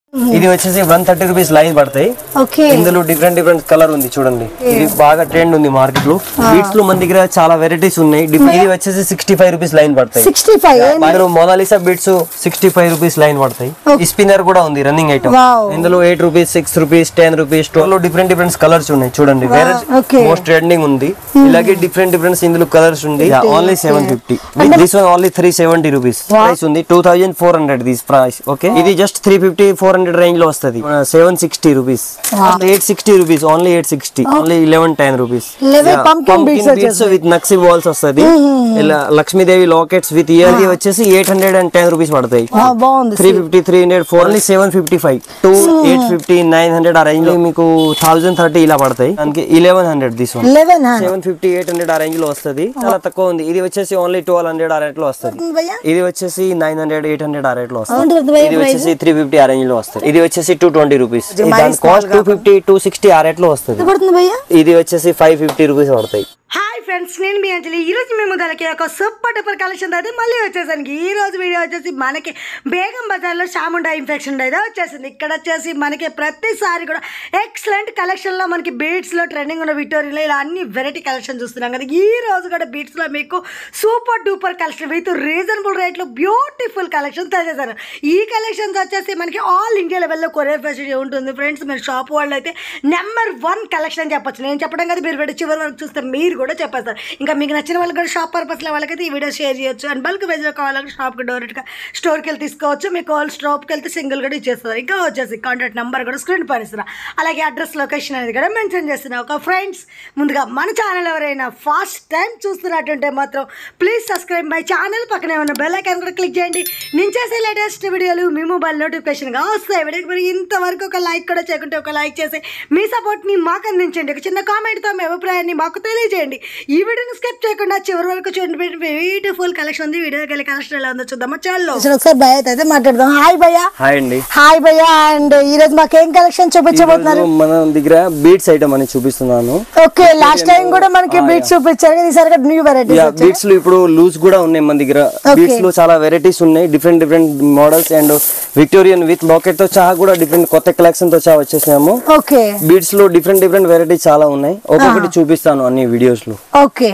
ఇది వచ్చేసి one thirty rupees line పడతాయి ఓకే ఇందులో డిఫరెంట్ డిఫరెంట్ కలర్ ఉంది చూడండి ఇది బాగా ట్రెండ్ ఉంది మార్కెట్ లో బీట్స్ లో మన దగ్గర చాలా వెరైటీస్ ఉన్నాయి Dif- ఇది వచ్చేసి సిక్స్టీ ఫైవ్ రూపీస్ లైన్ పడతాయి సిక్స్టీ ఫైవ్ ఇందులో Mona Lisa beads sixty five rupees line పడతాయి ఈ స్పిన్నర్ కూడా ఉంది రన్నింగ్ ఐటమ్ Wow. ఇందులో eight rupees six rupees ten rupees twelve లో డిఫరెంట్ డిఫరెంట్ కలర్స్ ఉన్నాయి చూడండి వేరే Okay. మోస్ట్ ట్రెండింగ్ ఉంది ఇలాగే డిఫరెంట్ డిఫరెంట్ ఇందులో కలర్స్ ఉంది only seven fifty this one only three seventy rupees price ఉంది two thousand four hundred this price okay ఇది just three fifty four hundred range లో వస్తుంది seven sixty rupees eight sixty rupees only eight sixty only eleven ten rupees 11 pumpkin beads beads with నక్సీ balls వస్తుంది ఇలా Lakshmidevi lockets with ear వచ్చేసి eight hundred and ten rupees పడతాయి బాగుంది three fifty three hundred four only seven fifty five two eight fifty nine hundred ఆ range లో మీకు thousand thirty ఇలా పడతాయి దానికి eleven hundred this one eleven seven fifty eight hundred ఆ range లో వస్తుంది చాలా తక్కువ ఉంది ఇది వచ్చేసి ఓన్లీ ట్వెల్వ్ హండ్రెడ్ ఆ రేట్ లో వస్తుంది భయ్యా ఇది వచ్చేసి నైన్ హండ్రెడ్ ఎయిట్ హండ్రెడ్ ఆ రేట్ లో వస్తుంది అవును భయ్యా ఇది వచ్చేసి త్రీ ఫిఫ్టీ ఆ రేంజ్ లో వస్తుంది ఇది వచ్చేసి టూ ట్వంటీ రూపీస్ దాని cost two fifty two sixty ఆ రేట్ లో వస్తుంది పడుతుంది భయ్యా ఇది వచ్చేసి ఫైవ్ ఫిఫ్టీ రూపీస్ పడతాయి హాయ్ ఫ్రెండ్స్ నేను మీ అంజలి ఈ రోజు మేము దానికి ఒక సూపర్ డూపర్ కలెక్షన్ అయితే మళ్ళీ వచ్చేసాను ఈ రోజు వీడియో వచ్చేసి మనకి బేగం బజార్లో చాముండా ఇన్ఫెక్షన్ అయితే వచ్చేసింది ఇక్కడ వచ్చేసి మనకి ప్రతిసారి కూడా ఎక్సలెంట్ కలెక్షన్లో మనకి బీట్స్లో ట్రెండింగ్ ఉన్న విక్టోరియాలో ఇలా అన్ని వెరైటీ కలెక్షన్ చూస్తున్నాం కదా ఈ రోజు కూడా బీట్స్లో మీకు super duper collection with reasonable రేట్లో బ్యూటిఫుల్ కలెక్షన్ తెచ్చేసాను ఈ కలెక్షన్స్ వచ్చేసి మనకి ఆల్ ఇండియా లెవెల్లో కొరియర్ ఫెసిలిటీ ఉంటుంది ఫ్రెండ్స్ మీరు షాప్ వాళ్ళు అయితే నెంబర్ వన్ కలెక్షన్ అని చెప్పొచ్చు నేను చెప్పడం కదా మీరు వీడియో చివరి వరకు చూస్తే మీరు కూడా చెప్పేస్తారు ఇంకా మీకు నచ్చిన వాళ్ళకి కూడా షాప్ పర్పస్లో వాళ్ళకైతే ఈ వీడియో షేర్ చేయొచ్చు అండ్ బల్క్ వెజ్లో కావాలంటే షాప్కి డైరెక్ట్గా స్టోర్కి వెళ్ళి తీసుకోవచ్చు మీకు ఆల్ స్టాప్కి వెళ్తే సింగిల్ కూడా ఇచ్చేస్తారు ఇంకా వచ్చేసి కాంటాక్ట్ నెంబర్ కూడా స్క్రీన్ పైన ఇస్తున్నా అలాగే అడ్రస్ లొకేషన్ అనేది కూడా మెన్షన్ చేస్తున్నా ఒక ఫ్రెండ్స్ ముందుగా మన ఛానల్ ఎవరైనా ఫస్ట్ టైం చూస్తున్నట్టుంటే మాత్రం ప్లీజ్ సబ్స్క్రైబ్ మై ఛానల్ పక్కనే ఉన్న బెల్ ఐకాన్ కూడా క్లిక్ చేయండి నేను చేసే లేటెస్ట్ వీడియోలు మీ మొబైల్ నోటిఫికేషన్గా వస్తాయి వీడియోకి మరి ఇంతవరకు ఒక లైక్ కూడా చేయకుంటే ఒక లైక్ చేసి మీ సపోర్ట్ని మాకు అందించండి ఒక చిన్న కామెంట్తో మీ అభిప్రాయాన్ని మాకు తెలియజేయండి ఈ వీడియోని స్కిప్ చేయకుండా చివరి వరకు చూడండి బ్యూటిఫుల్ కలెక్షన్ ఉంది వీడియోకి వెళ్ళి కలెక్షన్ ఎలా ఉందో చూద్దామా చాలు అసలు ఒకసారి భయ అయితే మాట్లాడదాం హాయ్ భయ్యా హాయ్ అండి హాయ్ భయ్యా అండ్ ఈ రోజు మాకు ఏం కలెక్షన్ చూపించబోతున్నారు ఈరోజు మన దగ్గర బీట్స్ ఐటమ్ అని చూపిస్తున్నాను ఓకే లాస్ట్ టైం కూడా మనకి బీట్స్ చూపించారు కదా ఈసారి న్యూ వెరైటీస్ బీట్స్ లో ఇప్పుడు లూజ్ కూడా ఉన్నాయి మన దగ్గర బీట్స్ లో చాలా వెరైటీస్ ఉన్నాయి different different models and Victorian with locket తో సహా కూడా డిఫరెంట్ కొత్త కలెక్షన్ తో సహా వచ్చేసాము ఓకే బీట్స్ లో డిఫరెంట్ డిఫరెంట్ వెరైటీస్ చాలా ఉన్నాయి ఒక్కొక్కటి చూపిస్తాను అన్ని వీడియోస్ లో ఓకే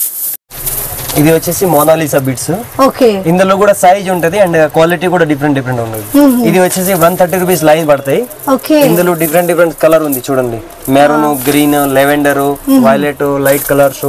ఇది వచ్చేసి మోనాలిసా బీట్స్ ఓకే ఇందులో కూడా సైజ్ ఉంటది అండ్ క్వాలిటీ కూడా డిఫరెంట్ డిఫరెంట్ ఉంటుంది ఇది వచ్చేసి వన్ థర్టీ రూపీస్ లైన్ పడతాయి ఓకే ఇందులో డిఫరెంట్ డిఫరెంట్ కలర్ ఉంది చూడండి maroon green lavender violet light colours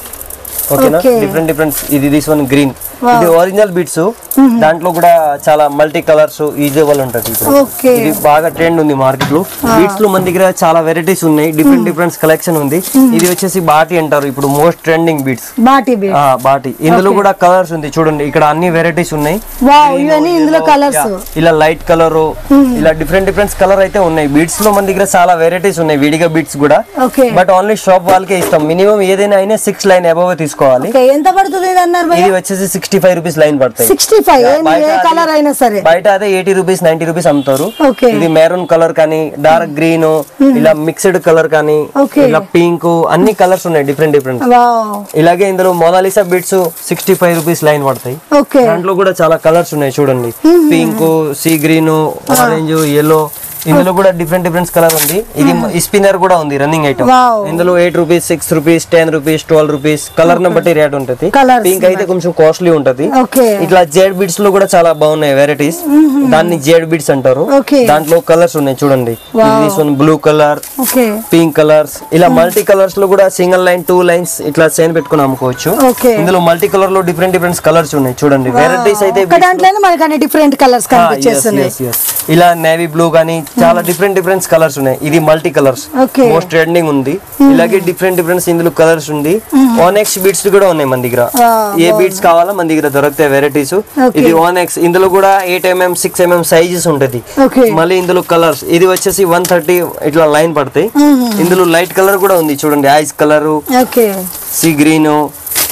ఓకేనా Okay. డిఫరెంట్ డిఫరెంట్ ఇది దిస్ వన్ గ్రీన్ ఇది ఒరిజినల్ బీట్స్ దాంట్లో కూడా చాలా మల్టీ కలర్స్ ఈజీబుల్ ఉంటది ఇప్పుడు ఓకే ఇది బాగా ట్రెండ్ ఉంది మార్కెట్ లో బీట్స్ లో మన దగ్గర చాలా వెరైటీస్ ఉన్నాయి డిఫరెంట్ డిఫరెంట్ కలెక్షన్ ఉంది ఇది వచ్చేసి బాటి అంటారు ఇప్పుడు మోస్ట్ ట్రెండింగ్ బీట్స్ బాటి బీట్ బాటి ఇందులో కూడా కలర్స్ ఉంది చూడండి ఇక్కడ అన్ని వెరైటీస్ ఉన్నాయి వావ్ ఇవన్నీ ఇందులో కలర్స్ Yeah. ఇలా లైట్ కలర్ ఇలా డిఫరెంట్ డిఫరెంట్ కలర్ అయితే ఉన్నాయి బీట్స్ లో మన దగ్గర చాలా వెరైటీస్ ఉన్నాయి విడిగా బీట్స్ కూడా ఓకే బట్ ఓన్లీ షాప్ వాళ్ళకే ఇస్తాం మినిమం ఏదైనా అయినా సిక్స్ లైన్ అబవ్ తీసుకోవాలి ఓకే ఎంత పడుతుంది ఇది అన్నారు భయ్యా ఇది వచ్చేసి సిక్స్టీ ఫైవ్ రూపీస్ లైన్ పడతాయి సిక్స్టీ ఫైవ్ బయట ఏ అది- కలర్ అయినా సరే బయట అదే ఎయిటీ రూపీస్ నైన్టీ రూపీస్ అమ్ముతారు ఓకే ఇది మెరూన్ కలర్ కానీ డార్క్ గ్రీన్ ఇలా మిక్స్డ్ కలర్ కానీ Okay. ఇలా పింక్ అన్ని కలర్స్ ఉన్నాయి డిఫరెంట్ డిఫరెంట్ వావ్ ఇలాగే ఇందులో Mona Lisa beads sixty five rupees line పడతాయి ఓకే దాంట్లో కూడా చాలా కలర్స్ ఉన్నాయి చూడండి pink sea green orange yellow ఇందులో కూడా డిఫరెంట్ డిఫరెంట్ కలర్ ఉంది ఇది స్పిన్నర్ కూడా ఉంది రన్నింగ్ ఐటమ్ Wow. ఇందులో eight rupees six rupees ten rupees twelve rupees colour ని బట్టి రేట్ ఉంటది Colours పింక్ అయితే కొంచెం కాస్ట్లీ ఉంటది ఓకే ఇట్లా జెడ్ బిట్స్ లో కూడా చాలా బాగున్నాయి వెరైటీస్ దాన్ని జెడ్ బిట్స్ అంటారు Okay. దాంట్లో కలర్స్ ఉన్నాయి చూడండి blue colour okay pink colours ఇలా మల్టీ కలర్స్ లో కూడా సింగిల్ లైన్ టూ లైన్స్ ఇట్లా చైన్ పెట్టుకుని అమ్ముకోవచ్చు ఓకే ఇందులో మల్టీ కలర్ లో డిఫరెంట్ డిఫరెంట్ కలర్స్ ఉన్నాయి చూడండి వెరైటీస్ అయితే ఒక దాంట్లోనే మనకి అన్ని డిఫరెంట్ కలర్స్ ఆ, yes, కనిపించేస్తున్నాయి yes, yes. ఇలా నేవీ బ్లూ గానీ చాలా డిఫరెంట్ డిఫరెంట్ కలర్స్ ఉన్నాయి ఇది multi colours Okay. Most trending ఉంది ఇలాగే డిఫరెంట్ డిఫరెంట్ ఇందులో కలర్స్ ఉంది వన్ ఎక్స్ బీట్స్ కూడా ఉన్నాయి మన దగ్గర Wow, ఏ బీట్స్ కావాలా మన దగ్గర దొరుకుతాయి వెరైటీస్ Okay. ఇది వన్ ఎక్స్ ఇందులో కూడా eight mm six mm sizes ఉంటది ఓకే మళ్ళీ ఇందులో కలర్స్ ఇది వచ్చేసి వన్ థర్టీ ఇట్లా లైన్ పడతాయి ఇందులో లైట్ కలర్ కూడా ఉంది చూడండి ice colour okay sea green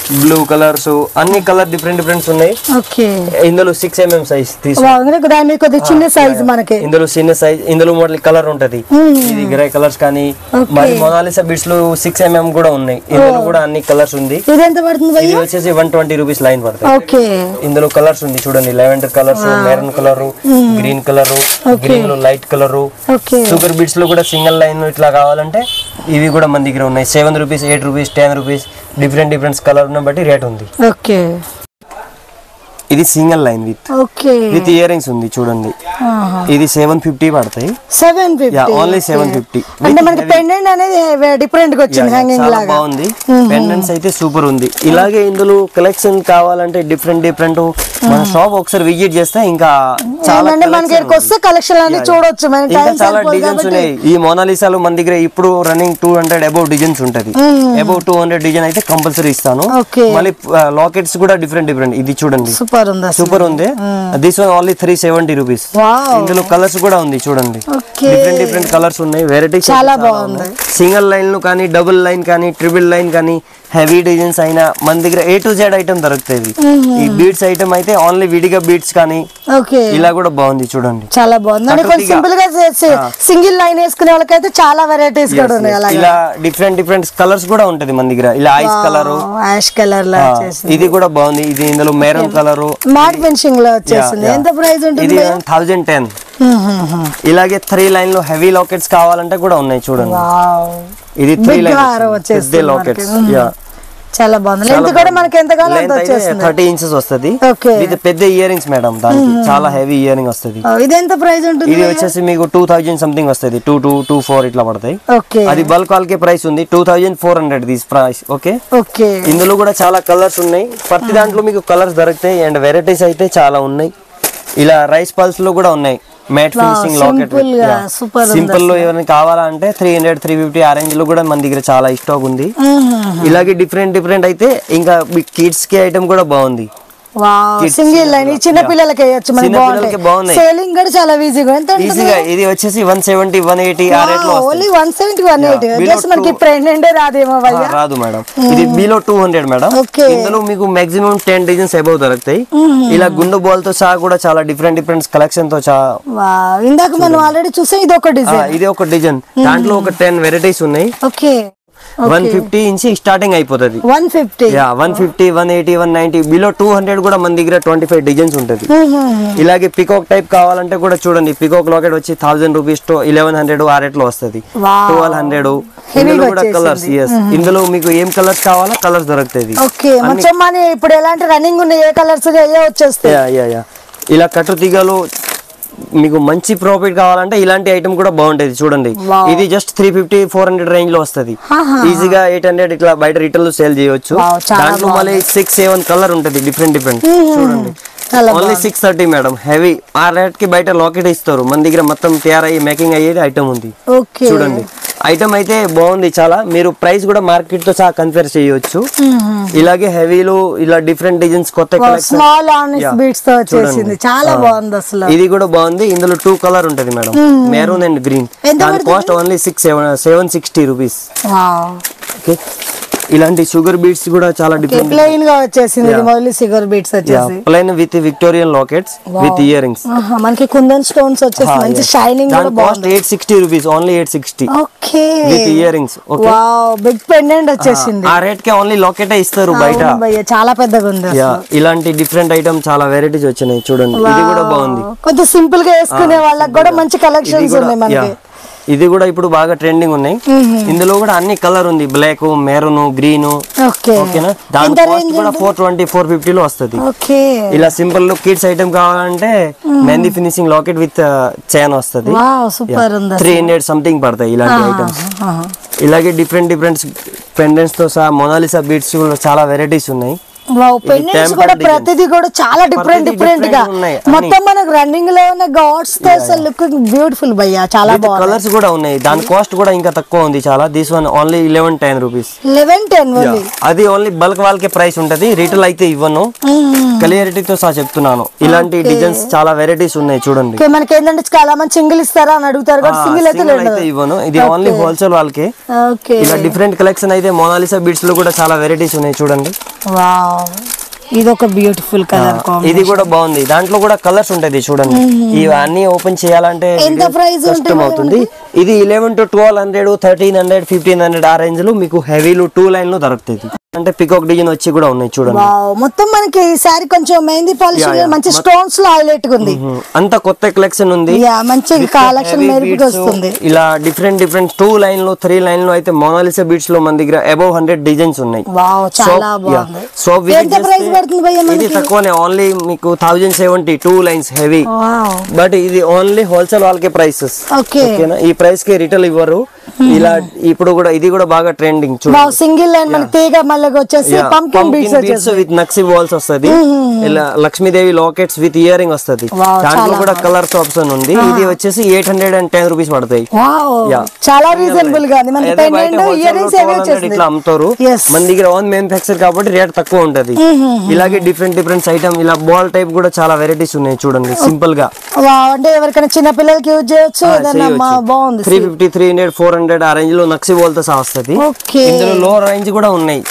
blue colours అన్ని కలర్ డిఫరెంట్ డిఫరెంట్స్ ఉన్నాయి ఓకే ఇందులో సిక్స్ ఎంఎం సైజ్ తీసు బాగుంది దాని కొద్దిగా చిన్న సైజ్ మనకి ఇందులో చిన్న సైజ్ ఇందులో మోడల్ కలర్ ఉంటది ఇది గ్రే కలర్స్ కానీ మరి మొనాలిసా బిట్స్ లో సిక్స్ ఎంఎం కూడా ఉన్నాయి ఇందులో కూడా అన్ని కలర్స్ ఉంది ఇది ఎంత పడుతుంది ఇది భయ్య వచ్చేసి వన్ ట్వంటీ రూపీస్ లైన్ పడుతుంది ఓకే ఇందులో కలర్స్ ఉంది చూడండి lavender colours maroon colour green colour green లో light colour okay sugar beads లో కూడా సింగిల్ లైన్ ఇట్లా కావాలంటే ఇవి కూడా మన దగ్గర ఉన్నాయి seven rupees eight rupees ten rupees different different colour ఉన్న బట్టి రేట్ ఉంది ఓకే ఇది single line with okay with ear rings ఉంది చూడండి ఇది సెవెన్ ఫిఫ్టీ పడతాయి సెవెన్ యా ఫిఫ్టీ ఓన్లీ సెవెన్ ఫిఫ్టీ అంటే మనకి పెండెంట్ అనేది డిఫరెంట్ గా వచ్చింది హ్యాంగింగ్ చాలా లాగా బాగుంది పెండెంట్స్ అయితే సూపర్ ఉంది ఇలాగే ఇందులో కలెక్షన్ కావాలంటే డిఫరెంట్ డిఫరెంట్ మన షాప్ ఒకసారి విజిట్ చేస్తే ఇంకా చాలా ఏంటంటే మనకి collection ఇక్కడికి వస్తే కలెక్షన్ అన్ని చూడొచ్చు మనకి ఇంకా టైం చాలా సరిపోదు డిజైన్స్ కాబట్టి ఉన్నాయి ఈ మోనాలిసాలో మన దగ్గర ఇప్పుడు running two hundred above designs ఉంటది అబౌవ్ టూ హండ్రెడ్ డిజైన్ అయితే కంపల్సరీ ఇస్తాను Okay. మళ్ళీ లాకెట్స్ కూడా డిఫరెంట్ డిఫరెంట్ ఇది చూడండి సూపర్ ఉంది అసలు సూపర్ ఉంది this one only three seventy rupees wow ఇందులో కలర్స్ కూడా ఉంది చూడండి Okay. డిఫరెంట్ డిఫరెంట్ కలర్స్ ఉన్నాయి వెరైటీస్ చాలా బాగుంది. సింగిల్ లైన్లు కానీ డబుల్ లైన్ కానీ ట్రిపుల్ లైన్ కానీ హెవీ డిజైన్స్ అయినా మన దగ్గర ఏ టు జెడ్ ఐటమ్ దొరుకుతాయి ఈ బీడ్స్ ఐటమ్ అయితే ఓన్లీ విడిగా బీడ్స్ కానీ ఓకే ఇలా కూడా బాగుంది చూడండి చాలా బాగుంది అంటే కొంచెం కట్టుదిగా. సింపుల్ గా చేసి సింగిల్ లైన్ వేసుకునే వాళ్ళకైతే చాలా వెరైటీస్ కూడా ఉన్నాయి అలాగే ఇలా డిఫరెంట్ డిఫరెంట్ కలర్స్ కూడా ఉంటది మన దగ్గర ఇలా ఐస్ కలర్ యాష్ కలర్ లో వచ్చేసి ఇది కూడా బాగుంది ఇది ఇందులో మెరూన్ కలర్ మ్యాట్ ఫినిషింగ్ లో వచ్చేసింది yeah. ఎంత ప్రైస్ ఉంటుంది ఇది థౌజండ్ టెన్ ఇలాగే త్రీ లైన్ లో హెవీ లాకెట్స్ కావాలంటే కూడా ఉన్నాయి చూడండి వావ్ ఇది త్రీ Big లైన్ హారం వచ్చేస్తుంది లాకెట్స్ మనకి. యా చాలా బాగుంది లెంత్ కూడా మనకి ఎంత కావాలో అంత వచ్చేస్తుంది థర్టీ ఇంచెస్ వస్తుంది Okay. ఇది పెద్ద ఇయర్ రింగ్స్ మేడం దానికి చాలా హెవీ ఇయర్ రింగ్ వస్తుంది ఓ, ఇది ఎంత ప్రైస్ ఉంటుంది ఇది వచ్చేసి మీకు టూ థౌజండ్ సంథింగ్ వస్తుంది టూ టూ టూ ఫోర్ ఇట్లా పడతాయి ఓకే అది బల్క్ వాళ్ళకే ప్రైస్ ఉంది two thousand four hundred this price okay okay ఇందులో కూడా చాలా కలర్స్ ఉన్నాయి ప్రతి దాంట్లో మీకు కలర్స్ దొరుకుతాయి అండ్ వెరైటీస్ అయితే చాలా ఉన్నాయి ఇలా రైస్ పల్స్ లో కూడా ఉన్నాయి మ్యాట్ ఫినిషింగ్ లాకెట్ simple గా, super ఉంది సింపుల్ లో ఏమైనా కావాలంటే త్రీ హండ్రెడ్ త్రీ ఫిఫ్టీ ఆ రేంజ్ లో కూడా మన దగ్గర చాలా స్టాక్ ఉంది ఇలాగే డిఫరెంట్ డిఫరెంట్ అయితే ఇంకా కిడ్స్ కి ఐటమ్ కూడా బాగుంది వావ్ Kids సింగిల్ లైన్ ఈ చిన్న పిల్లలకి వేయొచ్చు మనకి చిన్న పిల్లలకి బాగుంటాయి బాగున్నాయి. సేలింగ్ కూడా చాలా ఈజీగా ఎంత ఉంటుంది ఈజీగా ఇది వచ్చేసి వన్ సెవెంటీ వన్ ఎయిటీ ఆ రేట్ లో only one seventy one eighty below just మనకి two- ప్రెగ్నెంట్ రాదేమో ఆ, భయ్యా రాదు మేడం ఇది below two hundred madam Okay. ఇందులో మీకు మాక్సిమం టెన్ డిజైన్స్ అబౌవ్ దొరుకుతాయి ఇలా గుండు బాల్ తో సహా కూడా చాలా డిఫరెంట్ డిఫరెంట్ కలెక్షన్ తో చా వావ్ ఇందాక మనం ఆల్రెడీ చూసాం ఇది ఒక ఆ, డిజైన్ ఇది ఒక డిజైన్ దాంట్లో ఒక టెన్ వెరైటీస్ ఉన్నాయి ఓకే వన్ ఫిఫ్టీ ఇంచి స్టార్టింగ్ అయిపోతుంది వన్ ఫిఫ్టీ యా one fifty one eighty one ninety below two hundred కూడా మన దగ్గర ట్వంటీ ఫైవ్ డిజైన్స్ ఉంటుంది ఇలాగే పికాక్ టైప్ కావాలంటే కూడా చూడండి పికాక్ లాకెట్ వచ్చి thousand rupees to eleven hundred ఆ రేట్ లో వస్తుంది Wow. ట్వెల్వ్ హండ్రెడ్ Heavy ఇందులో కూడా వచ్చేసింది. కలర్స్ ఎస్ ఇందులో మీకు ఏం కలర్స్ కావాలో కలర్స్ దొరుకుతాయి ఓకే మొత్తం మన ఇప్పుడు ఎలాంటి రన్నింగ్ ఉన్నాయి ఏ కలర్స్ ఏ వచ్చేస్తాయి యా యా యా ఇలా కట్టు తీగలు మీకు మంచి ప్రాఫిట్ కావాలంటే ఇలాంటి ఐటమ్ కూడా బాగుంటది చూడండి Wow. ఇది just three fifty four hundred range లో వస్తది ఆహా. ఈజీగా ఎయిట్ హండ్రెడ్ ఇట్లా బయట రిటైల్ సేల్ చేయొచ్చు Wow, చాలా దాంట్లో మళ్ళీ సిక్స్ సెవెన్ కలర్ ఉంటది డిఫరెంట్ డిఫరెంట్ చూడండి చాలా only six thirty madam heavy ఆ రేట్ కి బయట లాకెట్ ఇస్తారు మన దగ్గర మొత్తం తయారయ్యి మేకింగ్ అయ్యేది ఐటమ్ ఉంది ఓకే చూడండి ఐటమ్ అయితే బాగుంది చాలా మీరు ప్రైస్ కూడా మార్కెట్ తో సహా కంపేర్ చేయొచ్చు ఇలాగే హెవీలో ఇలా డిఫరెంట్ డిజైన్స్ కొత్త కలెక్షన్ స్మాల్ ఆనిస్ Yeah. బీట్స్ తో వచ్చేసింది చాలా బాగుంది అసలు ఇది కూడా బాగుంది ఇందులో టూ కలర్ ఉంటది మేడం మెరూన్ అండ్ గ్రీన్ ఎంత దాని cost only six seven seven sixty rupees wow okay ఇలాంటి షుగర్ బీట్స్ కూడా చాలా డిఫరెంట్ ప్లెయిన్ గా వచ్చేసింది ఇది మొదలు సిగర్ బీట్స్ వచ్చేసి plain with Victorian lockets with ear rings ఆహా, మనకి కుందన్ స్టోన్స్ వచ్చేసి మంచి షైనింగ్ కూడా దాని కాస్ట్ బాగుంది eight sixty rupees only eight sixty okay with ear rings okay wow big pendant వచ్చేసింది ఆ రేట్ కి ఓన్లీ లాకెట్ ఇస్తారు బయట అవును భయ్య చాలా పెద్దగా ఉంది యా ఇలాంటి డిఫరెంట్ ఐటమ్ చాలా వెరైటీస్ వచ్చినాయి చూడండి ఇది కూడా బాగుంది కొంచెం సింపుల్ గా వేసుకునే వాళ్ళకి కూడా మంచి ఇది కలెక్షన్స్ కూడా ఉన్నాయి మనకి yeah. ఇది కూడా ఇప్పుడు బాగా ట్రెండింగ్ ఉన్నాయి ఇందులో కూడా అన్ని కలర్ ఉంది బ్లాక్ మెరూన్ గ్రీన్ ఓకే ఓకేనా దాని ఎంత కాస్ట్ range కూడా ఫోర్ ట్వంటీ ఫోర్ ఫిఫ్టీ లో వస్తుంది ఓకే ఇలా సింపుల్ కిడ్స్ ఐటమ్ కావాలంటే mehndi finishing locket with chain వస్తుంది వావ్ సూపర్ ఉంది త్రీ హండ్రెడ్ సంథింగ్ పడతాయి ఇలాంటి ఐటమ్స్ ఆహా. ఇలాగే డిఫరెంట్ డిఫరెంట్ పెండెంట్స్ తో సహా మొనాలిసా బీట్స్ కూడా చాలా వెరైటీస్ ఉన్నాయి వావ్ పెండెంట్స్ tempered కూడా designs. ప్రతిదీ కూడా చాలా డిఫరెంట్ ప్రతిదీ డిఫరెంట్ గా different ఉన్నాయి, అన్ని. మొత్తం మనకు రన్నింగ్ లో ఉన్న గాడ్స్ తో అసలు లుక్ బ్యూటిఫుల్ భయ్యా చాలా బాగుంది కలర్స్ కూడా ఉన్నాయి దాని కాస్ట్ కూడా ఇంకా తక్కువ ఉంది చాలా this one only eleven ten rupees eleven ten only అది ఓన్లీ బల్క్ వాళ్ళకే ప్రైస్ ఉంటది రీటైల్ అయితే ఇవ్వను క్లియరిటీతో సహా చెప్తున్నాను ఇలాంటి డిజైన్స్ చాలా వెరైటీస్ ఉన్నాయి చూడండి ఓకే మనకి ఏంటంటే చాలా మంది సింగిల్ ఇస్తారా అని అడుగుతారు కాబట్టి సింగిల్ అయితే సింగిల్ లేదు అయితే ఇవ్వను ఇది ఓన్లీ హోల్సేల్ వాళ్ళకే ఓకే ఇలా డిఫరెంట్ కలెక్షన్ అయితే మోనాలిసా బీట్స్ లో కూడా చాలా వెరైటీస్ ఉన్నాయి చూడండి వావ్ ఇది ఒక బ్యూటిఫుల్ కలర్ ఇది కూడా బాగుంది దాంట్లో కూడా కలర్స్ ఉంటది చూడండి ఇవన్నీ ఓపెన్ చేయాలంటే ఎంత video price కష్టం ఉంటుంది అవుతుంది ఇది eleven to twelve hundred thirteen hundred fifteen hundred ఆ రేంజ్ లో మీకు హెవీలు టూ లైన్ లో దొరుకుతుంది అంటే పికాక్ డిజైన్ వచ్చి కూడా ఉన్నాయి చూడండి వావ్ మొత్తం మనకి ఈ సారీ కొంచెం మెహందీ పాలిష్ Yeah, yeah. మంచి స్టోన్స్ లో హైలైట్ గా ఉంది మ్మ్. అంత కొత్త కలెక్షన్ ఉంది యా మంచి With కలెక్షన్ heavy మెరుపుగా beads, వస్తుంది ఇలా డిఫరెంట్ డిఫరెంట్ టూ లైన్ లో త్రీ లైన్ లో అయితే మోనాలిసా బీట్స్ లో మన దగ్గర అబౌవ్ హండ్రెడ్ డిజైన్స్ ఉన్నాయి వావ్ చాలా So, yeah. బాగుంది So, visit ఎంత ప్రైస్ చేస్తే పడుతుంది భయ్య ఇది మనకి తక్కువనే ఓన్లీ మీకు thousand seventy two lines heavy wow but ఇది ఓన్లీ హోల్సేల్ వాళ్ళకే ప్రైసెస్ ఓకే ఓకేనా ఈ ప్రైస్ కి రిటైల్ ఇవ్వరు ఇలా ఇప్పుడు కూడా ఇది కూడా బాగా ట్రెండింగ్ చూడండి వావ్ సింగిల్ లైన్ మనకి తీగ మళ్ళీ వచ్చేసి పంకిన్ బీట్స్ వచ్చేసి విత్ నక్సీ బాల్స్ వస్తది ఇలా Lakshmidevi lockets with ear ring వస్తది Wow, దాంట్లో చాలా కూడా కలర్స్ ఆప్షన్ ఉంది ఇది వచ్చేసి eight hundred and ten rupees పడతాయి వావ్ Yeah. చాలా రీజనబుల్ గా ఉంది మనకి అదే బయట పెండెంట్ wholesale ఇయర్ లో రింగ్స్ ఏవి 1200 వచ్చేసింది ఇట్లా అమ్ముతారు Yes. మన దగ్గర ఓన్ మ్యానుఫాక్చర్ కాబట్టి రేట్ తక్కువ ఉంటది ఇలాగే డిఫరెంట్ డిఫరెంట్ ఐటమ్ ఇలా బాల్ టైప్ కూడా చాలా వెరైటీస్ ఉన్నాయి చూడండి సింపుల్ గా వావ్ అంటే ఎవరికైనా చిన్న పిల్లలకి యూజ్ చేయొచ్చు ఏదైనా మా బాగుంది three fifty three hundred four hundred ఆ రేంజ్ లో నక్సీ బాల్ తో సహా వస్తుంది ఓకే ఇందులో లో రేంజ్ కూడా ఉన్నాయి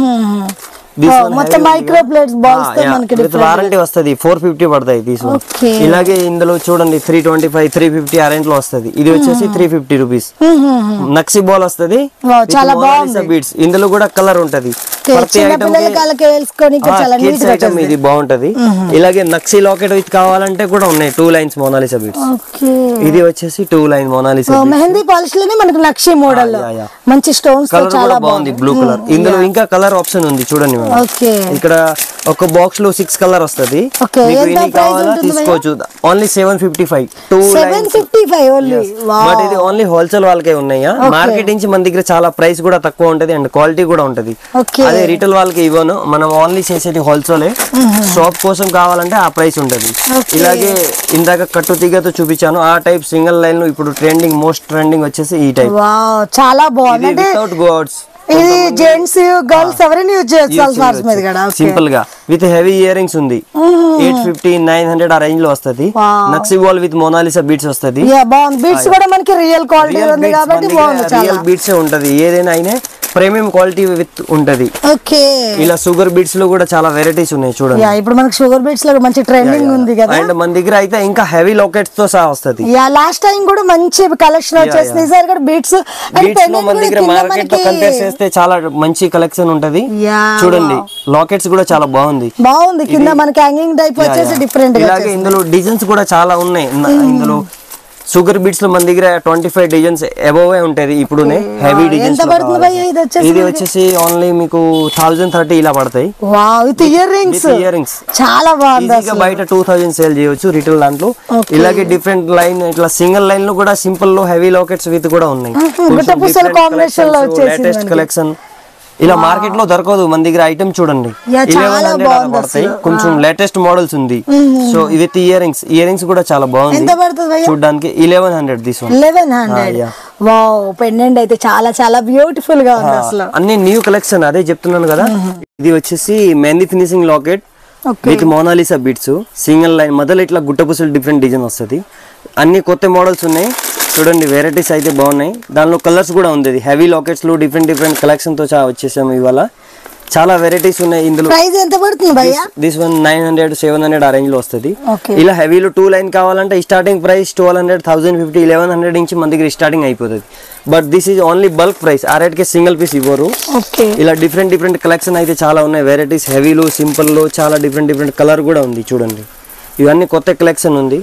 This Wow, one మొత్తం heavy ఉంది మైక్రో ప్లేట్స్ బాల్స్ తో Ah, yeah. మనకి With వారంటీ వస్తది ఫోర్ ఫిఫ్టీ పడతాయి తీసుకుని Okay. ఇలాగే ఇందులో చూడండి three twenty five three fifty ఆ రేంజ్ లో వస్తది ఇది వచ్చేసి three fifty rupees nakshi ball వస్తది Wow, చాలా బాగుంది. బీట్స్ ఇందులో కూడా కలర్ ఉంటది Okay, చిన్న పిల్లలకి వాళ్ళకి వేసుకొని చాలా నీట్ గా ఐటమ్ ఇది బాగుంటది ఇలాగే నక్సీ లాకెట్ విత్ కావాలంటే కూడా ఉన్నాయి two lines Mona Lisa beads okay ఇది వచ్చేసి two line Mona Lisa mehndi polish లోనే మనకి నక్షి మోడల్ yeah, yeah. మంచి స్టోన్స్ తో కలర్ చాలా కూడా బాగుంది బ్లూ కలర్ ఇందులో ఇంకా కలర్ ఆప్షన్ ఉంది చూడండి మేడం ఓకే ఇక్కడ ఒక బాక్స్ లో సిక్స్ కలర్ వస్తది Okay, మీకు ఎంత ఎన్ని price కావాలా ఉంటుంది తీసుకోవచ్చు only seven fifty five two seven fifty five only but ఇది ఓన్లీ హోల్సేల్ వాళ్ళకే ఉన్నాయా మార్కెట్ నుంచి మన దగ్గర చాలా ప్రైస్ కూడా తక్కువ ఉంటది అండ్ క్వాలిటీ కూడా ఉంటది Okay. అదే రీటైల్ వాళ్ళకి ఇవ్వను మనం ఓన్లీ చేసేది హోల్సేల్ షాప్ కోసం కావాలంటే ఆ ప్రైస్ ఉంటది ఇలాగే ఇందాక కట్టు తీగతో చూపించాను ఆ టైప్ సింగిల్ లైన్ లో ఇప్పుడు ట్రెండింగ్ మోస్ట్ ట్రెండింగ్ వచ్చేసి ఈ టైప్ వావ్ చాలా బాగుంది అంటే వితౌట్ గోడ్స్ ఇది జెంట్స్ గర్ల్స్ ఎవరైనా యూజ్ చేయొచ్చు సల్వార్స్ మీద కూడా ఓకే సింపుల్ గా విత్ హెవీ ఇయర్ రింగ్స్ ఉంది ఎయిట్ ఫిఫ్టీ నైన్ హండ్రెడ్ ఆ రేంజ్ లో వస్తది Wow. Nakshi ball with Mona Lisa beads వస్తది యా బాగుంది బీట్స్ కూడా మనకి రియల్ క్వాలిటీ ఉంది కాబట్టి బాగుంది చాలా రియల్ బీట్స్ ఉంటది ఏదైనా అయినా ప్రీమియం క్వాలిటీ విత్ ఉంటది ఓకే ఇలా షుగర్ బీట్స్ లో కూడా చాలా వెరైటీస్ ఉన్నాయి చూడండి యా ఇప్పుడు మనకి షుగర్ బీట్స్ లో మంచి ట్రెండింగ్ ఉంది కదా అండ్ మన దగ్గర అయితే ఇంకా హెవీ లాకెట్స్ తో సహా వస్తది యా లాస్ట్ టైం కూడా మంచి కలెక్షన్ వచ్చేసింది ఈసారి కూడా బీట్స్ అండ్ బీట్స్ లో మన పెండెంట్ దగ్గర కూడా కింద మార్కెట్ తో కంపేర్ మనకి చేస్తే చాలా మంచి కలెక్షన్ ఉంటది యా చూడండి లాకెట్స్ కూడా చాలా బాగుంది బాగుంది కింద మనకి హ్యాంగింగ్ టైప్ వచ్చేసి డిఫరెంట్ గా ఇలాగే ఇందులో డిజైన్స్ కూడా చాలా ఉన్నాయి న- ఇందులో షుగర్ బీట్స్ లో మన దగ్గర ట్వంటీ ఫైవ్ డిజైన్స్ అబోవ్ ఉంటది ఇప్పుడు హెవీ డిజైన్స్ ఎంత పడుతుంది భయ్య ఇది వచ్చేసి ఇది వచ్చేసి ఓన్లీ మీకు థౌజండ్ థర్టీ ఇలా పడతాయి wow with ear rings With earrings. చాలా బాగుంది ఈజీగా బయట టూ థౌజండ్ సేల్ చేయొచ్చు రిటైల్ దాంట్లో ఇలాగే డిఫరెంట్ లైన్ ఇట్లా సింగిల్ లైన్ లో కూడా సింపుల్ లో హెవీ లాకెట్స్ విత్ కూడా ఉన్నాయి గుట్ట పూసల combination లో వచ్చేసింది లేటెస్ట్ కలెక్షన్ ఇలా మార్కెట్ లో దొరకదు మన దగ్గర ఐటమ్ చూడండి Yeah, చాలా 1100 అలా బాగుంది పడతాయి కొంచెం లేటెస్ట్ మోడల్స్ ఉంది so with ear rings ear rings కూడా చాలా బాగుంది ఎంత పడుతుంది భయ్య చూడడానికి ఇలెవెన్ హండ్రెడ్ తీసుకుని eleven hundred yeah. Wow pendant అయితే చాలా చాలా బ్యూటిఫుల్ గా ఉంది అసలు అన్ని న్యూ కలెక్షన్ అదే చెప్తున్నాను కదా ఇది వచ్చేసి mehndi finishing locket Okay. With Mona Lisa beads single line మొదలు ఇట్లా గుట్టపుసలు డిఫరెంట్ డిజైన్ వస్తుంది అన్ని కొత్త మోడల్స్ ఉన్నాయి చూడండి వెరైటీస్ అయితే బాగున్నాయి దానిలో కలర్స్ కూడా ఉంది హెవీ లాకెట్స్ లో డిఫరెంట్ డిఫరెంట్ కలెక్షన్ తో చా- వచ్చేసాము ఇవాళ చాలా వెరైటీస్ ఉన్నాయి ఇందులో ప్రైస్ ఎంత పడుతుంది భయ్య this one nine hundred seven hundred ఆ రేంజ్ లో వస్తుంది Okay. ఇలా హెవీలో టూ లైన్ కావాలంటే starting price twelve hundred thousand fifty eleven hundred నుంచి మన దగ్గర స్టార్టింగ్ అయిపోతుంది but this is only bulk price ఆ రేట్కి సింగిల్ పీస్ ఇవ్వరు ఓకే ఇలా డిఫరెంట్ డిఫరెంట్ కలెక్షన్ అయితే చాలా ఉన్నాయి వెరైటీస్ హెవీలో సింపుల్లో చాలా డిఫరెంట్ డిఫరెంట్ కలర్ కూడా ఉంది చూడండి ఇవన్నీ కొత్త కలెక్షన్ ఉంది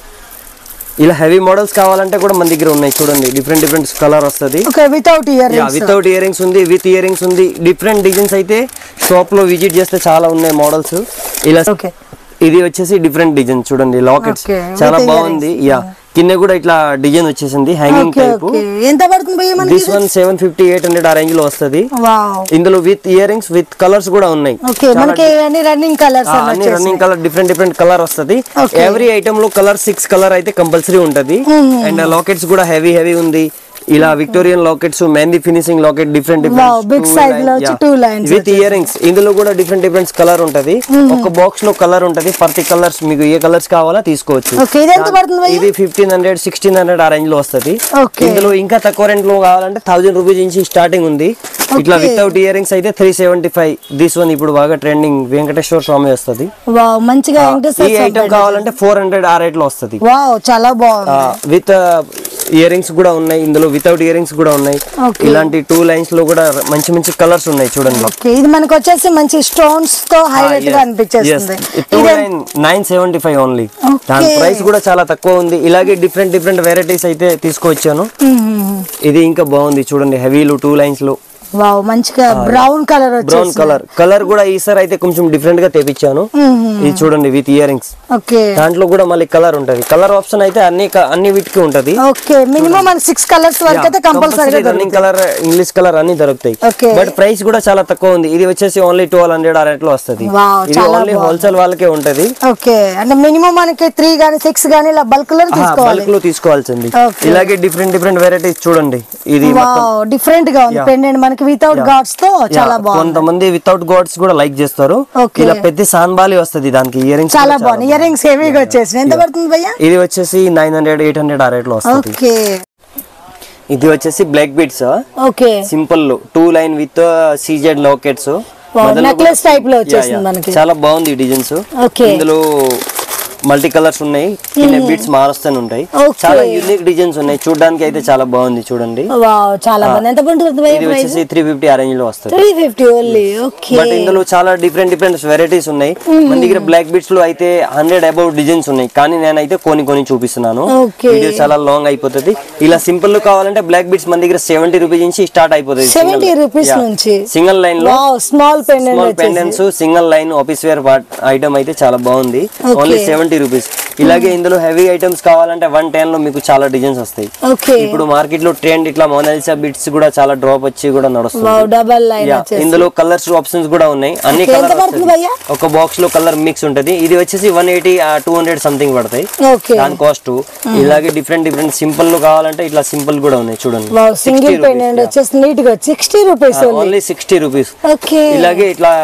ఇలా హెవీ మోడల్స్ కావాలంటే కూడా మన దగ్గర ఉన్నాయి చూడండి డిఫరెంట్ డిఫరెంట్ కలర్ వస్తుంది okay without ear rings without ear rings ఉంది విత్ ఇయర్ రింగ్స్ ఉంది డిఫరెంట్ డిజైన్స్ అయితే షాప్ లో విజిట్ చేస్తే చాలా ఉన్నాయి మోడల్స్ ఇలా ఓకే ఇది వచ్చేసి డిఫరెంట్ డిజైన్ చూడండి లాకెట్స్ Okay, చాలా with బాగుంది యా కింద కూడా ఇట్లా డిజైన్ వచ్చేసింది హ్యాంగింగ్ ఓకే టైప్ ఓకే ఎంత పడుతుంది భయ్య మనకి this one seven fifty eight hundred ఆ రేంజ్ లో వస్తుంది వావ్ ఇందులో with ear rings with colours కూడా ఉన్నాయి ఓకే మనకి అన్ని రన్నింగ్ కలర్స్ ఆ, అన్ని running colour different different colour వస్తది ఎవ్రీ ఐటమ్ లో కలర్ సిక్స్ కలర్ అయితే కంపల్సరీ ఉంటది అండ్ లాకెట్స్ కూడా హెవీ హెవీ ఉంది ఇలా Victorian lockets mehndi finishing locket different Wow, big size లో వచ్చి two lines with ear rings ఇందులో కూడా డిఫరెంట్ డిఫరెంట్ కలర్ ఉంటది ఒక బాక్స్ లో కలర్ ఉంటది ప్రతి కలర్స్ మీకు ఏ కలర్స్ కావాలా తీసుకోవచ్చు ఓకే ఇది ఎంత పడుతుంది భయ్య ఇది ఫిఫ్టీన్ హండ్రెడ్ సిక్స్టీన్ హండ్రెడ్ ఆ రేంజ్ లో వస్తది ఓకే ఇందులో ఇంకా తక్కువ రెంట్ లో కావాలంటే థౌసండ్ రూపీస్ నుంచి స్టార్టింగ్ ఉంది ఇట్లా వితౌట్ ఇయర్ రింగ్స్ అయితే three seventy five this one ఇప్పుడు బాగా ట్రెండింగ్ వెంకటేశ్వర స్వామి వస్తుంది వావ్ మంచిగా ఈ వెంకటేశ్వర ఐటమ్ కావాలంటే ఫోర్ హండ్రెడ్ ఆ రేట్ లో వస్తుంది వావ్ చాలా బాగుంది విత్ ఇయర్ రింగ్స్ కూడా ఉన్నాయి ఇందులో వితౌట్ ఇయర్ రింగ్స్ కూడా ఉన్నాయి Okay. ఇలాంటి టూ లైన్స్ లో కూడా మంచి మంచి కలర్స్ ఉన్నాయి చూడండి ఓకే ఇది మనకు వచ్చేసి మంచి స్టోన్స్ తో హైలైట్ గా అనిపించేస్తుంది టూ ఇది nine nine seventy five only Okay. దాని ప్రైస్ కూడా చాలా తక్కువ ఉంది ఇలాగే డిఫరెంట్ డిఫరెంట్ వెరైటీస్ అయితే తీసుకొచ్చాను ఇది ఇంకా బాగుంది చూడండి హెవీలు టూ లైన్స్ లో వావ్ మంచిగా బ్రౌన్ కలర్ బ్రౌన్ వచ్చేసి కలర్ కలర్ కూడా ఈసారి అయితే కొంచెం డిఫరెంట్ గా తెప్పించాను ఇది చూడండి విత్ ఇయర్ రింగ్స్ ఓకే దాంట్లో కూడా మళ్ళీ కలర్ ఉంటది కలర్ ఆప్షన్ అయితే అన్ని క- అన్ని వీటికి ఉంటది ఓకే మినిమం మనకి సిక్స్ కలర్స్ వరకు అయితే కంపల్సరీగా రన్నింగ్ కలర్ ఇంగ్లీష్ కలర్ అన్ని దొరుకుతాయి Okay. బట్ ప్రైస్ కూడా చాలా తక్కువ ఉంది ఇది వచ్చేసి ఓన్లీ ట్వెల్వ్ హండ్రెడ్ ఆ రేట్ లో వస్తుంది Wow, ఇది చాలా ఓన్లీ హోల్సేల్ వాళ్ళకే ఉంటది ఓకే అంటే మినిమం మనకి త్రీ గానీ సిక్స్ గానీ ఇలా బల్క్ లో తీసుకోవాలి బల్క్ లో తీసుకోవాల్సింది Okay. ఇలాగే డిఫరెంట్ డిఫరెంట్ వెరైటీస్ చూడండి ఇది వావ్ డిఫరెంట్ గా ఉంది పెండెంట్ మనకి వితౌట్ గాడ్స్ తో చాలా బాగుంది కొంతమంది వితౌట్ గోడ్స్ కూడా లైక్ చేస్తారు Okay. ఇలా పెద్ద సాన్బాలి వస్తుంది దానికి ఇయర్ రింగ్స్ చాలా బాగుంది ఇయర్ రింగ్స్ హెవీగా వచ్చేసి ఎంత పడుతుంది భయ్యా ఇది వచ్చేసి నైన్ హండ్రెడ్ ఎయిట్ హండ్రెడ్ ఆ రేట్ లో వస్తుంది ఓకే ఇది వచ్చేసి black beads okay simple two line with CZ lockets necklace type లో వచ్చేసింది మనకి చాలా బాగుంది డిజైన్స్ Okay. ఇందులో మల్టీ కలర్స్ ఉన్నాయి కింద బీట్స్ మారుస్తూనే ఉంటాయి Okay. చాలా యూనిక్ డిజైన్స్ ఉన్నాయి చూడడానికి అయితే చాలా బాగుంది చూడండి వావ్ చాలా బాగుంది ఎంత పడుతుంది భయ్యా ఇది ప్రైస్ వచ్చేసి త్రీ ఫిఫ్టీ ఆ రేంజ్ లో వస్తుంది three fifty only okay but ఇందులో చాలా డిఫరెంట్ డిఫరెంట్ వెరైటీస్ ఉన్నాయి మన దగ్గర బ్లాక్ బీట్స్ లో అయితే హండ్రెడ్ అబౌవ్ డిజైన్స్ ఉన్నాయి కానీ నేనైతే కొన్ని కొన్ని చూపిస్తున్నాను Okay. వీడియో చాలా లాంగ్ అయిపోతుంది ఇలా సింపుల్ కావాలంటే బ్లాక్ బీట్స్ మన దగ్గర సెవెంటీ రూపీస్ నుంచి స్టార్ట్ అయిపోతుంది సెవెంటీ రూపీస్ నుంచి సింగిల్ లైన్ లో వావ్ స్మాల్ పెండెంట్ స్మాల్ వచ్చేసి pendants single line office wear item అయితే చాలా బాగుంది Okay. ఓన్లీ సెవెంటీ రూపీస్ ఇలాగే ఇందులో హెవీ ఐటమ్స్ కావాలంటే వన్ టెన్ లో మీకు చాలా డిజైన్స్ వస్తాయి ఓకే ఇప్పుడు మార్కెట్ లో ట్రెండ్ ఇట్లా మోనాలిసా బిట్స్ కూడా చాలా డ్రాప్ వచ్చి కూడా నడుస్తుంది వావ్ డబల్ లైన్ Yeah, వచ్చేసి ఇందులో కలర్స్ ఆప్షన్స్ కూడా ఉన్నాయి అన్ని Okay, ఎంత కలర్ పడుతుంది భయ్యా? ఒక బాక్స్ లో కలర్ మిక్స్ ఉంటది ఇది వచ్చేసి one eighty two hundred something పడతాయి ఓకే దాని కాస్ట్ ఇలాగే డిఫరెంట్ డిఫరెంట్ సింపుల్ లో కావాలంటే ఇట్లా సింపుల్ కూడా ఉన్నాయి చూడండి వావ్ సింగిల్ పెండెంట్ వచ్చేసి నీట్ గా sixty rupees only sixty rupees okay ఇలాగే ఇట్లా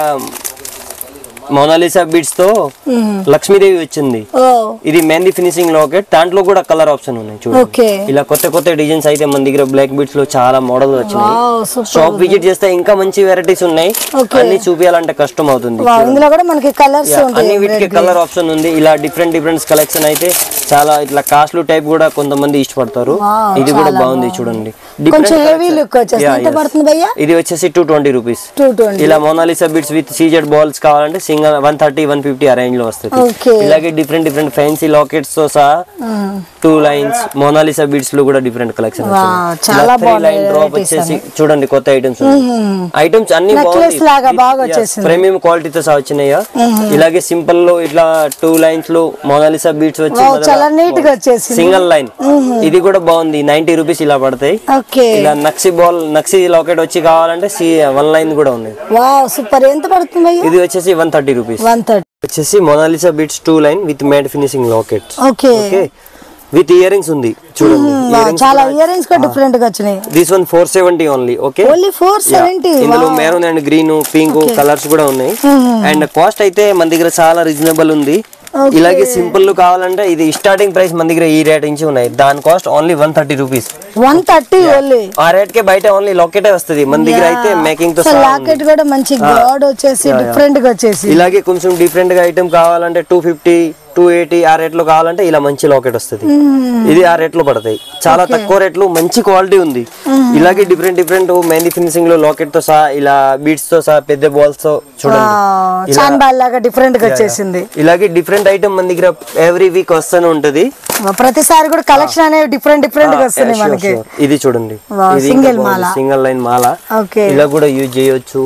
మోనాలిసా బీడ్స్ తో లక్ష్మీదేవి వచ్చింది ఓ ఇది మెహందీ ఫినిషింగ్ లాకెట్ దాంట్లో కూడా కలర్ ఆప్షన్ ఉన్నాయి చూడండి ఓకే ఇలా కొత్త కొత్త డిజైన్స్ అయితే మన దగ్గర బ్లాక్ బీడ్స్ లో చాలా మోడల్ వచ్చినాయి వావ్ సూపర్ షాప్ విజిట్ చేస్తే ఇంకా మంచి వెరైటీస్ ఉన్నాయి Okay. అన్ని చూపించాలంటే కష్టం అవుతుంది వావ్ ఇందులో కూడా మనకి కలర్స్ Yeah, ఉంటాయి అన్ని వీటికి కలర్ ఆప్షన్ ఉంది ఇలా డిఫరెంట్ డిఫరెంట్ కలెక్షన్ అయితే చాలా ఇట్లా కాస్ట్లీ టైప్ కూడా కొంతమంది ఇష్టపడతారు Wow, ఇది కూడా చాలా బాగుంది చూడండి కొంచెం Different హెవీ collection. లుక్ వచ్చేసి Yeah, ఎంత yes. పడుతుంది భయ్యా ఇది వచ్చేసి two twenty rupees two twenty ఇలా Mona Lisa beads with CZ balls కావాలంటే single one thirty one fifty ఆ రేంజ్ లో వస్తుంది Okay. ఇలాగే డిఫరెంట్ డిఫరెంట్ ఫ్యాన్సీ లాకెట్స్ తో సహా టూ లైన్స్ మోనాలిసా బిట్స్ లో కూడా డిఫరెంట్ కలెక్షన్ Wow, చాలా బాగున్నాయి లైన్ డ్రాప్ varieties వచ్చేసి చూడండి కొత్త ఐటమ్స్ ఐటమ్స్ అన్ని Necklace లాగా బాగా వచ్చేసింది. ప్రీమియం క్వాలిటీతో సహా వచ్చినాయా ఇలాగే సింపుల్ లో ఇట్లా టూ లైన్స్ లో మోనాలిసా బీట్స్ వచ్చి వావ్ చాలా నీట్ గా వచ్చేసింది సింగిల్ లైన్ ఇది కూడా బాగుంది నైన్టీ రూపీస్ ఇలా పడతాయి ఓకే ఇలా నక్సీ బాల్ నక్సీ లాకెట్ వచ్చి కావాలంటే సి వన్ లైన్ కూడా ఉంది వావ్ సూపర్ ఎంత పడుతుంది భయ్యా ఇది వచ్చేసి one thirty rupees one thirty వచ్చేసి Mona Lisa beads two line with matte finishing locket okay okay with ear rings ఉంది చూడండి వావ్, చాలా ఇయర్ రింగ్స్ కూడా డిఫరెంట్ గా వచ్చినాయి this one four seventy only okay only four seventy ఇందులో maroon and green pink colours కూడా ఉన్నాయి and cost అయితే మన దగ్గర చాలా రీజనబుల్ ఉంది ఇలాగే సింపుల్ కావాలంటే ఇది స్టార్టింగ్ ప్రైస్ మన దగ్గర ఈ రేట్ నుంచి ఉన్నాయి దాని cost only one thirty rupees one thirty only ఆ రేట్ కే బయట ఓన్లీ లాకెటే వస్తుంది మన దగ్గర అయితే మేకింగ్ తో సో సహా ఉంది. లాకెట్ కూడా మంచి గాడ్ వచ్చేసి డిఫరెంట్ గా వచ్చేసి ఇలాగే కొంచెం డిఫరెంట్ గా ఐటమ్ కావాలంటే టూ ఫిఫ్టీ టూ ఎయిటీ ఆ రేట్ లో కావాలంటే ఇలా మంచి లాకెట్ వస్తుంది ఇది ఆ రేట్ లో పడతాయి చాలా తక్కువ రేట్లు మంచి క్వాలిటీ ఉంది ఇలాగే డిఫరెంట్ డిఫరెంట్ మెహందీ ఫినిషింగ్ లో లాకెట్ తో సహా ఇలా బీడ్స్ తో సహా పెద్ద బాల్స్ తో చూడండి చాన్ బాల్ లాగా డిఫరెంట్ గా వచ్చేసింది ఇలాగే డిఫరెంట్ ఐటమ్ మన దగ్గర ఎవ్రీ వీక్ వస్తూనే ఉంటది ప్రతిసారి కూడా కలెక్షన్ అనేవి డిఫరెంట్ డిఫరెంట్ గా వస్తున్నాయి మనకి ఇది చూడండి Wow, ఇది single మాల. సింగిల్ లైన్ మాల ఓకే ఇలా కూడా యూజ్ చేయొచ్చు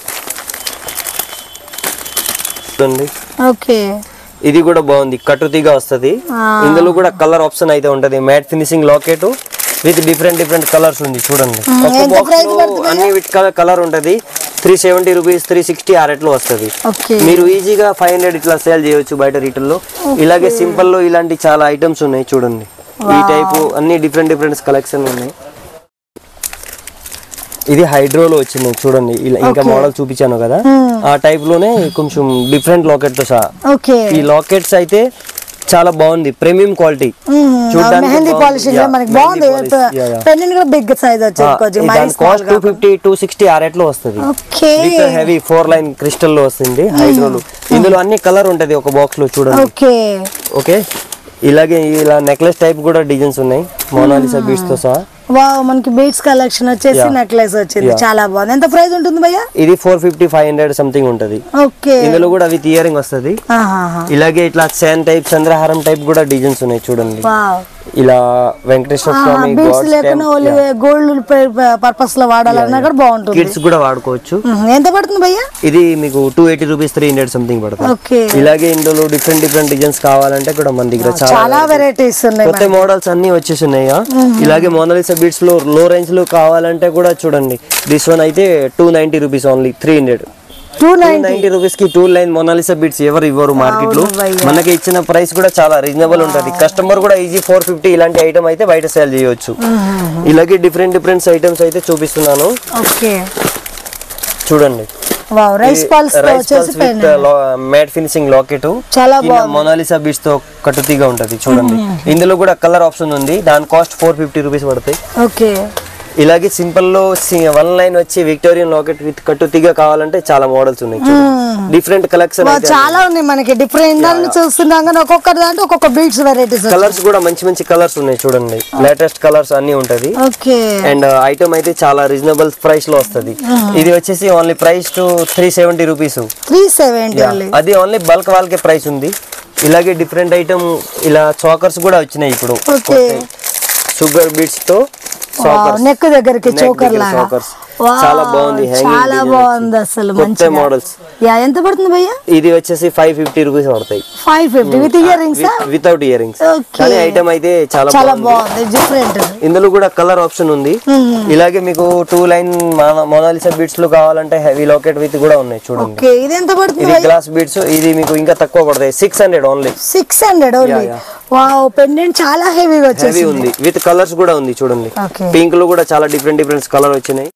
చూడండి ఓకే ఇది కూడా బాగుంది కటుతిగా వస్తది ఇందులో కూడా కలర్ ఆప్షన్ అయితే ఉంటది matte finishing locket with different different colours ఉంది చూడండి ఒక ఎంత బాక్స్ price లో పడుతుంది అన్ని విత్ కలర్ ఉంటది three seventy rupees three sixty ఆ రేట్లో వస్తుంది ఓకే మీరు ఈజీగా ఫైవ్ హండ్రెడ్ ఇట్లా సేల్ చేయొచ్చు బయట రీటైల్ లో ఇలాగే సింపుల్ లో ఇలాంటి చాలా ఐటమ్స్ ఉన్నాయి చూడండి ఈ టైపు అన్ని డిఫరెంట్ డిఫరెంట్ కలెక్షన్ ఉన్నాయి ఇది హైడ్రోలో వచ్చింది చూడండి ఇలా ఇంకా మోడల్ చూపించాను కదా ఆ టైప్ లోనే కొంచెం డిఫరెంట్ లాకెట్ తో సహా ఓకే ఈ లాకెట్స్ అయితే చాలా బాగుంది ప్రీమియం క్వాలిటీ చూడ్డానికి మెహందీ బాగుంది. పాలిషింగ్ Yeah, మనకి మెహందీ బాగుంది polish. Yeah, yeah. పెండెంట్ కూడా బిగ్ సైజ్ వచ్చింది కొంచెం మరీ దాని cost two fifty two sixty ఆ రేట్ లో వస్తుంది okay with heavy four line crystal లో వస్తుంది హైడ్రోలు ఇందులో అన్ని కలర్ ఉంటది ఒక బాక్స్ లో చూడండి ఓకే ఓకే ఇలాగే ఇలా నెక్లెస్ టైప్ కూడా డిజైన్స్ ఉన్నాయి మోనాలిసా బీట్స్ తో సహా వావ్ మనకి బీట్స్ కలెక్షన్ వచ్చేసి Yeah. నెక్లెస్ వచ్చింది Yeah. చాలా బాగుంది ఎంత ప్రైస్ ఉంటుంది భయ్యా ఇది four fifty five hundred something ఉంటది ఓకే ఇందులో కూడా విత్ ఇయరింగ్ వస్తుంది ఆహాహా. ఇలాగే ఇట్లా శాన్ టైప్ చంద్రహారం టైప్ కూడా డిజైన్స్ ఉన్నాయి చూడండి వావ్ ఇలా వెంకటేశ్వర స్వామి బీట్స్ లేకుండా ఓన్లీ గోల్డ్ పర్పస్ లో వాడాలన్నా కూడా బాగుంటుంది కిడ్స్ కూడా వాడుకోవచ్చు మ్మ్. ఎంత పడుతుంది భయ్యా ఇది మీకు two eighty rupees three hundred something పడుతుంది ఓకే ఇలాగే ఇందులో డిఫరెంట్ డిఫరెంట్ డిజైన్స్ కావాలంటే కూడా మన దగ్గర చాలా చాలా వెరైటీస్ ఉన్నాయి కొత్త మోడల్స్ అన్ని వచ్చేసినాయి ఇలాగే మోనాలిసా బీట్స్ లో లో రేంజ్ లో కావాలంటే కూడా చూడండి దిస్ వన్ అయితే two ninety rupees only three hundred two two nine ninety rupees కి టూ లైన్ మొనాలిసా బీట్స్ ఎవరు ఇవ్వరు మార్కెట్ లో అవును భయ్యా. మనకి ఇచ్చిన ప్రైస్ కూడా చాలా రీజనబుల్ ఉంటది కస్టమర్ కూడా ఈజీ ఫోర్ ఫిఫ్టీ ఇలాంటి ఐటమ్ అయితే బయట సేల్ చేయొచ్చు ఇలాగే డిఫరెంట్ డిఫరెంట్ ఐటమ్స్ అయితే చూపిస్తున్నాను ఓకే చూడండి వావ్ రైస్ పల్స్ తో రైస్ వచ్చేసి విత్ మ్యాట్ ఫినిషింగ్ లాకెట్ చాలా బాగుంది మొనాలిసా బీట్స్ తో కట్టుతీగా ఉంటది చూడండి ఇందులో కూడా కలర్ ఆప్షన్ ఉంది దాని కాస్ట్ ఫోర్ ఫిఫ్టీ రూపీస్ పడతాయి ఓకే ఇలాగే సింపుల్ లో వన్ లైన్ వచ్చి విక్టోరియన్ లాకెట్ విత్ కట్టుతీగా కావాలంటే చాలా మోడల్స్ ఉన్నాయి డిఫరెంట్ కలెక్షన్ వావ్, చాలా ఉన్నాయి మనకి డిఫరెంట్ దాన్ని చూస్తున్నాం కానీ ఒక్కొక్కటి దాంట్లో ఒక్కొక్క బీట్స్ వెరైటీస్ కలర్స్ కూడా మంచి మంచి కలర్స్ ఉన్నాయి చూడండి లేటెస్ట్ కలర్స్ అన్ని ఉంటది ఓకే అండ్ ఐటమ్ అయితే చాలా రీజనబుల్ ప్రైస్ లో వస్తది ఇది వచ్చేసి only price to three seventy rupees three seventy అది ఓన్లీ బల్క్ వాళ్ళకే ప్రైస్ ఉంది ఇలాగే డిఫరెంట్ ఐటమ్ ఇలా చాకర్స్ కూడా వచ్చినాయి ఇప్పుడు ఓకే షుగర్ బీట్స్ తో చాకర్స్ నెక్ దగ్గరికి Neck చోకర్ దగ్గర లాగా chokers. వావ్, చాలా బాగుంది, hanging చాలా design బాగుంది వచ్చి. అసలు కొత్త మంచిగా మోడల్స్ యా ఎంత పడుతుంది భయ్యా ఇది వచ్చేసి ఫైవ్ ఫిఫ్టీ రూపీస్ పడతాయి five fifty with ear rings without ear rings Okay. కానీ ఐటమ్ అయితే చాలా చాలా బాగుంది బాగుంది డిఫరెంట్ ఇందులో కూడా కలర్ ఆప్షన్ ఉంది ఇలాగే మీకు టూ లైన్ మొనాలిసా బీట్స్ లో కావాలంటే హెవీ లాకెట్ విత్ కూడా ఉన్నాయి చూడండి ఓకే ఇది ఎంత పడుతుంది ఇది గ్లాస్ బీట్స్ ఇది మీకు ఇంకా తక్కువ పడతాయి six hundred only six hundred only Yeah, wow pendant చాలా హెవీగా హెవీ వచ్చేసి ఉంది విత్ కలర్స్ కూడా ఉంది చూడండి Okay. పింక్ లో కూడా చాలా డిఫరెంట్ డిఫరెంట్ కలర్ వచ్చినాయి